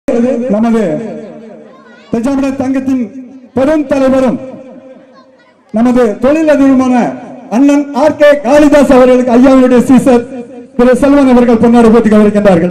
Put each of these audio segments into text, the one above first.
நமது பெஜாமட தங்கத்தின் பெரும் தலைவரும் நமது தொழிலதிபருமான அண்ணன் ஆர் கே காளிதாஸ் அவர்களுக்கு ஐயாவுடைய சீசர் திரு செல்வன் அவர்கள் பொன்னாடு போட்டி கவனிக்கின்றார்கள்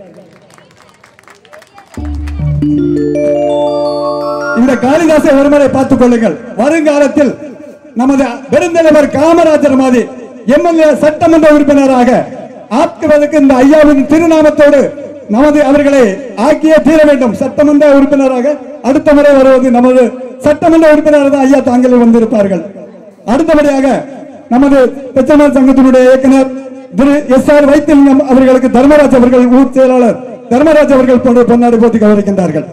இந்த காளிதாசை ஒருமுறை பார்த்துக் கொள்ளுங்கள் வருங்காலத்தில் நமது பெருந்தலைவர் காமராஜர் மாதிரி எம்எல்ஏ சட்டமன்ற உறுப்பினராக ஆக்குவதற்கு இந்த ஐயாவின் திருநாமத்தோடு நமது அவர்களை ஆக்கியே தீர வேண்டும் சட்டமன்ற உறுப்பினராக அடுத்த முறை வருவது நமது சட்டமன்ற உறுப்பினர் தான் ஐயா தாங்கள் வந்திருப்பார்கள் அடுத்தபடியாக நமது பெச்சமார் சங்கத்தினுடைய இயக்குனர் திரு எஸ் ஆர் வைத்திலிங்கம் அவர்களுக்கு தர்மராஜ் அவர்கள் ஊர் செயலாளர் தர்மராஜ் அவர்கள் போன்ற பொன்னாடு போட்டி கவனிக்கின்றார்கள்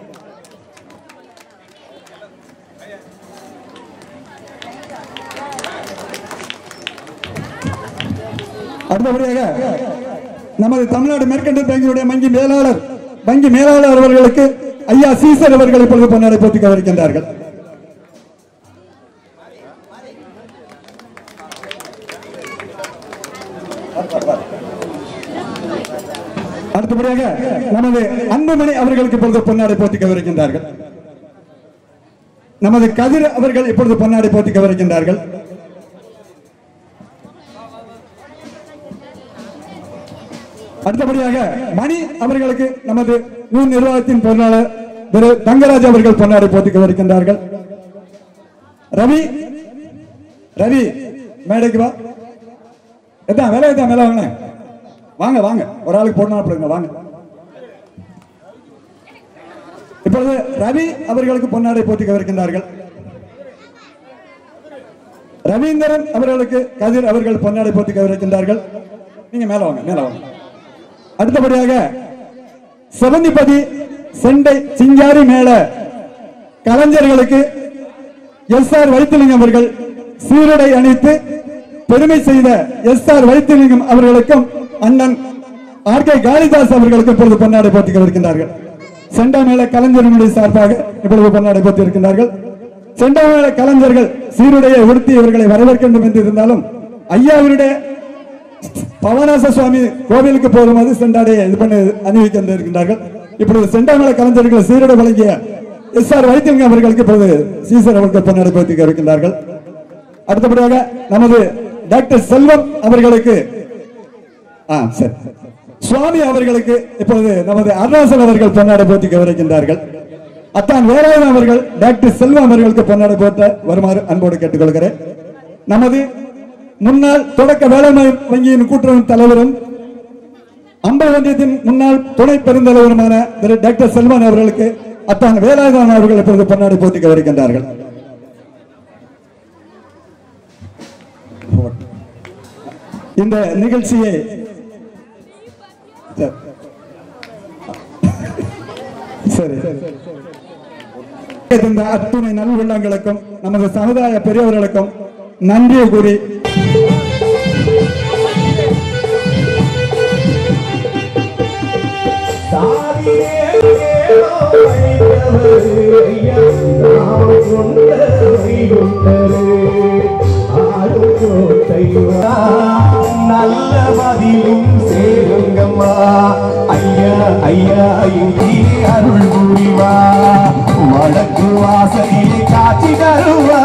அடுத்தபடியாக நமது தமிழ்நாடு மேற்கண்ட பேங்கினுடைய வங்கி மேலாளர் வங்கி மேலாளர் அவர்களுக்கு ஐயா சீசர் அவர்கள் இப்பொழுது பொன்னாடை போட்டி கவனிக்கின்றார்கள் அடுத்தபடியாக நமது அன்புமணி அவர்களுக்கு இப்பொழுது பொன்னாடை போட்டி கவனிக்கின்றார்கள் நமது கதிர் அவர்கள் இப்பொழுது பொன்னாடை போட்டி கவனிக்கின்றார்கள் அடுத்தபடியாக மணி அவர்களுக்கு நமது ஊர் நிர்வாகத்தின் பொருளாளர் திரு தங்கராஜ் அவர்கள் பொன்னாடை போட்டிக்கு வருகின்றார்கள் ரவி ரவி மேடைக்கு வா எதான் வேலை எதான் வேலை வாங்க வாங்க வாங்க ஒரு ஆளுக்கு பொண்ணாப்பிடுங்க வாங்க இப்பொழுது ரவி அவர்களுக்கு பொன்னாடை போட்டிக்கு வருகின்றார்கள் ரவீந்திரன் அவர்களுக்கு கதிர் அவர்கள் பொன்னாடை போட்டிக்கு வருகின்றார்கள் நீங்க மேல வாங்க மேல வாங்க அடுத்தபடியாக செவந்திபதி செண்டை சிங்காரி மேல கலைஞர்களுக்கு எஸ் ஆர் வைத்திலிங்கம் அவர்கள் சீருடை அணித்து பெருமை செய்த எஸ் ஆர் வைத்திலிங்கம் அவர்களுக்கும் அண்ணன் ஆர் கே காளிதாஸ் அவர்களுக்கு இப்பொழுது பொன்னாடை போட்டிகள் இருக்கின்றார்கள் செண்டை மேல கலைஞர்களுடைய சார்பாக இப்பொழுது பொன்னாடை போட்டி இருக்கின்றார்கள் செண்டை மேல கலைஞர்கள் சீருடையை உடுத்தி இவர்களை வரவேற்க வேண்டும் என்று இருந்தாலும் ஐயாவினுடைய பவனாச சுவாமி கோவிலுக்கு போகும்போது செண்டாடையை இது பண்ணி அணிவிக்க இருக்கின்றார்கள் இப்பொழுது செண்டாமலை கலைஞர்கள் சீருடை வழங்கிய எஸ் ஆர் வைத்தியங்க அவர்களுக்கு இப்பொழுது சீசர் அவர்கள் பொன்னாடை போட்டி இருக்கின்றார்கள் அடுத்தபடியாக நமது டாக்டர் செல்வம் அவர்களுக்கு ஆ சரி சுவாமி அவர்களுக்கு இப்பொழுது நமது அருணாசல் அவர்கள் பொன்னாடை போட்டி கவனிக்கின்றார்கள் அத்தான் வேலாயுதம் அவர்கள் டாக்டர் செல்வம் அவர்களுக்கு பொன்னாடை போட்ட வருமாறு அன்போடு கேட்டுக்கொள்கிறேன் நமது முன்னாள் தொடக்க வேளாண்மை வங்கியின் கூட்டுறவு தலைவரும் அம்பல் ஒன்றியத்தின் முன்னாள் துணை பெருந்தலைவருமான திரு டாக்டர் செல்வன் அவர்களுக்கு அத்தான் வேலாயுதம் அவர்கள் இப்பொழுது பொன்னாடை போட்டி கவனிக்கின்றார்கள் இந்த நிகழ்ச்சியை சரி இந்த அத்துணை நல்வெள்ளங்களுக்கும் நமது சமுதாய பெரியவர்களுக்கும் நன்றியை கூறி நல்ல பதிலும் சேருங்கம்மா ஐயா ஐயா இங்கே அருள் புரிவா வடக்கு வாசலில் காட்சி தருவா